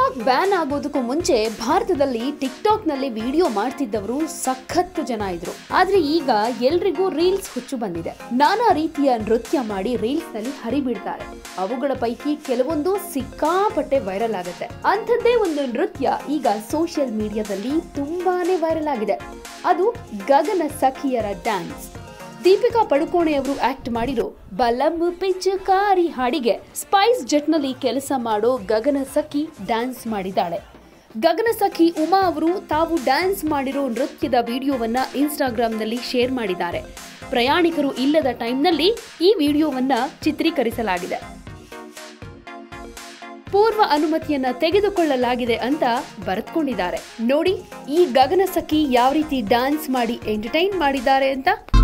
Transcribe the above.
TikTok ban ಆಗೋದಕ್ಕೂ ಮುಂಚೆ ಭಾರತದಲ್ಲಿ TikTok ನಲ್ಲಿ ವಿಡಿಯೋ ಮಾಡ್ತಿದ್ದವರು ಸಖತ್ತು ಜನ ಇದ್ರು ಆದ್ರೆ ಈಗ ಎಲ್ರಿಗೂ ರೀಲ್ಸ್ ಹುಚ್ಚು ಬಂದಿದೆ ನಾನಾ ರೀತಿಯ ನೃತ್ಯ ಮಾಡಿ ರೀಲ್ಸ್ ನಲ್ಲಿ ಹರಿಬಿಡ್ತಾರೆ ಅವುಗಳ ಪೈಕಿ ಕೆಲವೊಂದು ಸಿಕ್ಕಾಪಟ್ಟೆ ವೈರಲ್ ಆಗುತ್ತೆ ಅಂಥದ್ದೇ ಒಂದು ನೃತ್ಯ ಈಗ ಸೋಷಿಯಲ್ ಮೀಡಿಯಾದಲ್ಲಿ ತುಂಬಾನೇ ವೈರಲ್ ಆಗಿದೆ ಅದು ಗಗನ ಸಖಿಯರ ಡ್ಯಾನ್ಸ್ ದೀಪಿಕಾ ಪಡುಕೋಣೆ ಅವರು ಆಕ್ಟ್ ಮಾಡಿರೋ ಬಲಂ ಪಿಚ್ಚುಕಾರಿ ಹಾಡಿಗೆ ಸ್ಪೈಸ್ ಜೆಟ್ನಲ್ಲಿ ಕೆಲಸ ಮಾಡೋ ಗಗನ ಸಖಿ ಡ್ಯಾನ್ಸ್ ಮಾಡಿದ್ದಾಳೆ ಗಗನ ಸಖಿ ಉಮಾ ಅವರು ತಾವು ಡ್ಯಾನ್ಸ್ ಮಾಡಿರೋ ನೃತ್ಯದ ವಿಡಿಯೋವನ್ನ ಇನ್ಸ್ಟಾಗ್ರಾಂನಲ್ಲಿ ಶೇರ್ ಮಾಡಿದ್ದಾರೆ ಪ್ರಯಾಣಿಕರು ಇಲ್ಲದ ಟೈಮ್ನಲ್ಲಿ ಈ ವಿಡಿಯೋವನ್ನ ಚಿತ್ರೀಕರಿಸಲಾಗಿದೆ ಪೂರ್ವ ಅನುಮತಿಯನ್ನ ತೆಗೆದುಕೊಳ್ಳಲಾಗಿದೆ ಅಂತ ಬರೆದುಕೊಂಡಿದ್ದಾರೆ ನೋಡಿ ಈ ಗಗನ ಸಖಿ ಯಾವ ರೀತಿ ಡ್ಯಾನ್ಸ್ ಮಾಡಿ ಎಂಟರ್ಟೈನ್ ಮಾಡಿದ್ದಾರೆ ಅಂತ